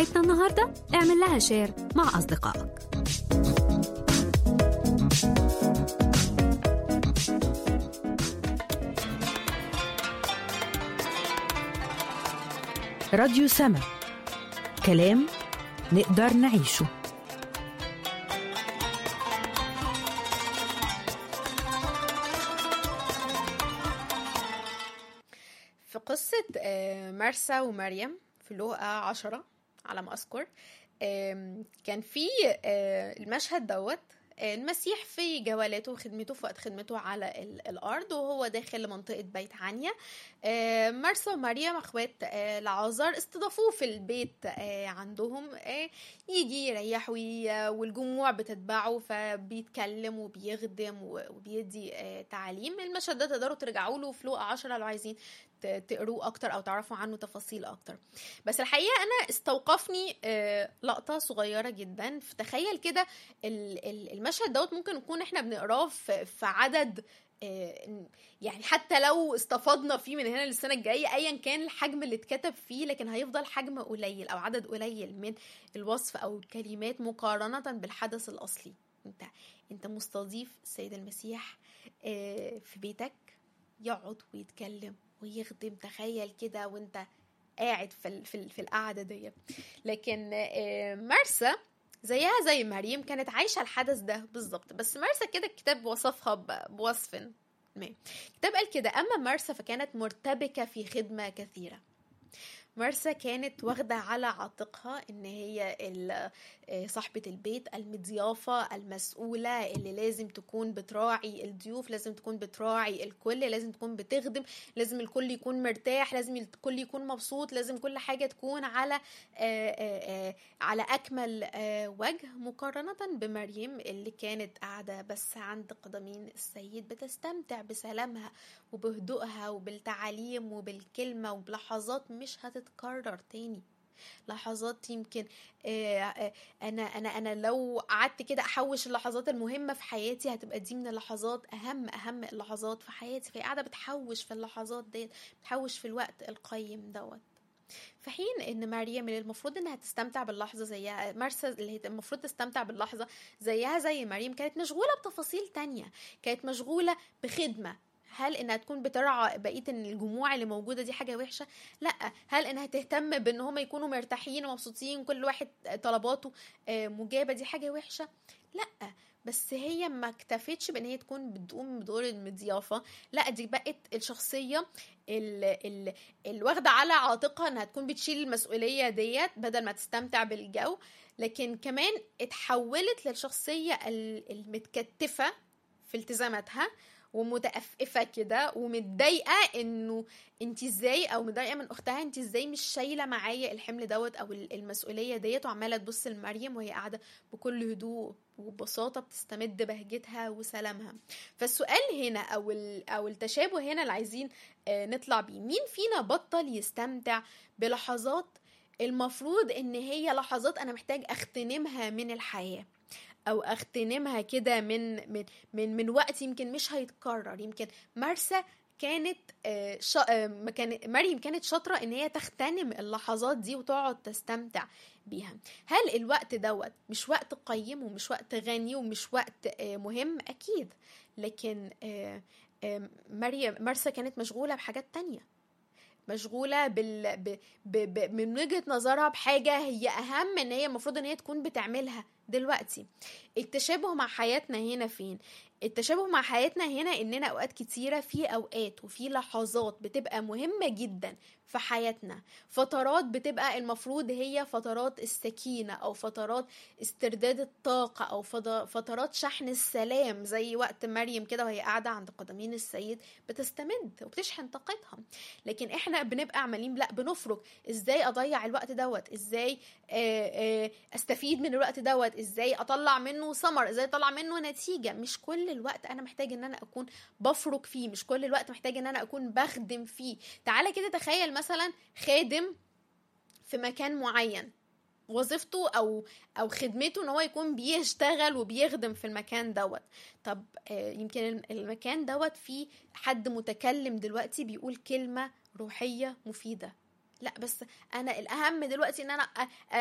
بتاعتنا النهاردة اعمل لها شير مع أصدقائك راديو سما كلام نقدر نعيشه في قصة آه، مرسى ومريم في لوقا عشرة على ما أذكر آم، كان في آه، المشهد دوت آه، المسيح في جولاته وخدمته في وقت خدمته على ال- الأرض وهو داخل لمنطقة بيت عنيا آه، مرسى ومريم أخوات آه، لعازر استضافوه في البيت آه، عندهم آه، يجي يريح وي- والجموع بتتبعه فبيتكلم وبيخدم و- وبيدي آه، تعاليم المشهد ده تقدروا ترجعوا له في لوقا 10 لو عايزين ت- تقروه اكتر او تعرفوا عنه تفاصيل اكتر بس الحقيقه انا استوقفني آه، لقطه صغيره جدا تخيل كده ال- ال- المشهد دوت ممكن نكون احنا بنقراه في في عدد آه، يعني حتى لو استفدنا فيه من هنا للسنه الجايه ايا كان الحجم اللي اتكتب فيه لكن هيفضل حجم قليل او عدد قليل من الوصف او الكلمات مقارنه بالحدث الاصلي انت انت مستضيف السيد المسيح آه، في بيتك يقعد ويتكلم ويخدم تخيل كده وانت قاعد في ال- في, ال- في القعده دي لكن آه، مرسى زيها زي مريم كانت عايشه الحدث ده بالظبط بس مرسى كده الكتاب وصفها ب- بوصف ما الكتاب قال كده اما مرسى فكانت مرتبكه في خدمه كثيره مرسى كانت واخدة على عاتقها ان هي ال- آه، صاحبة البيت المضيافة المسؤولة اللي لازم تكون بتراعي الضيوف لازم تكون بتراعي الكل لازم تكون بتخدم لازم الكل يكون مرتاح لازم الكل يكون مبسوط لازم كل حاجة تكون على آه، آه، آه، على أكمل آه، وجه مقارنة بمريم اللي كانت قاعدة بس عند قدمين السيد بتستمتع بسلامها وبهدوءها وبالتعاليم وبالكلمة وبلحظات مش هتتكرر تاني لحظات يمكن آه، آه، انا انا انا لو قعدت كده احوش اللحظات المهمه في حياتي هتبقى دي من اللحظات اهم اهم اللحظات في حياتي فهي قاعده بتحوش في اللحظات ديت بتحوش في الوقت القيم دوت في حين ان مريم اللي المفروض انها تستمتع باللحظه زيها مرسى اللي هي المفروض تستمتع باللحظه زيها زي مريم كانت مشغوله بتفاصيل تانية كانت مشغوله بخدمه هل انها تكون بترعى بقيه الجموع اللي موجوده دي حاجه وحشه لا هل انها تهتم بان هم يكونوا مرتاحين ومبسوطين كل واحد طلباته آه، مجابه دي حاجه وحشه لا بس هي ما اكتفتش بان هي تكون بتقوم بدور المضيافه لا دي بقت الشخصيه اللي واخده على عاتقها انها تكون بتشيل المسؤوليه ديت بدل ما تستمتع بالجو لكن كمان اتحولت للشخصيه ال- المتكتفه في التزاماتها ومتأففة كده ومتضايقة انه انت ازاي او متضايقة من اختها انت ازاي مش شايلة معايا الحمل دوت او ال- المسؤولية ديت وعمالة تبص لمريم وهي قاعدة بكل هدوء وببساطة بتستمد بهجتها وسلامها فالسؤال هنا او ال- او التشابه هنا اللي عايزين آه، نطلع بيه مين فينا بطل يستمتع بلحظات المفروض ان هي لحظات انا محتاج اغتنمها من الحياه او اغتنمها كده من من من من وقت يمكن مش هيتكرر يمكن مرسى كانت آه، شا... آه، ما كان مريم كانت شاطره ان هي تغتنم اللحظات دي وتقعد تستمتع بيها هل الوقت دوت مش وقت قيم ومش وقت غني ومش وقت آه، مهم اكيد لكن آه، آه، مريم مرسى كانت مشغوله بحاجات تانية مشغوله بال... ب... ب... ب... من وجهه نظرها بحاجه هي اهم ان هي المفروض ان هي تكون بتعملها دلوقتي التشابه مع حياتنا هنا فين التشابه مع حياتنا هنا اننا اوقات كتيره في اوقات وفي لحظات بتبقى مهمه جدا في حياتنا فترات بتبقى المفروض هي فترات السكينه او فترات استرداد الطاقه او فض- فترات شحن السلام زي وقت مريم كده وهي قاعده عند قدمين السيد بتستمد وبتشحن طاقتها لكن احنا بنبقى عمالين لا بنفرك ازاي اضيع الوقت دوت ازاي آه، آه، استفيد من الوقت دوت ازاي اطلع منه ثمر ازاي اطلع منه نتيجه مش كل الوقت انا محتاج ان انا اكون بفرك فيه مش كل الوقت محتاج ان انا اكون بخدم فيه تعالى كده تخيل مثلا خادم في مكان معين وظيفته او او خدمته ان هو يكون بيشتغل وبيخدم في المكان دوت طب آه، يمكن الم- المكان دوت فيه حد متكلم دلوقتي بيقول كلمه روحيه مفيده لا بس انا الاهم دلوقتي ان انا أ-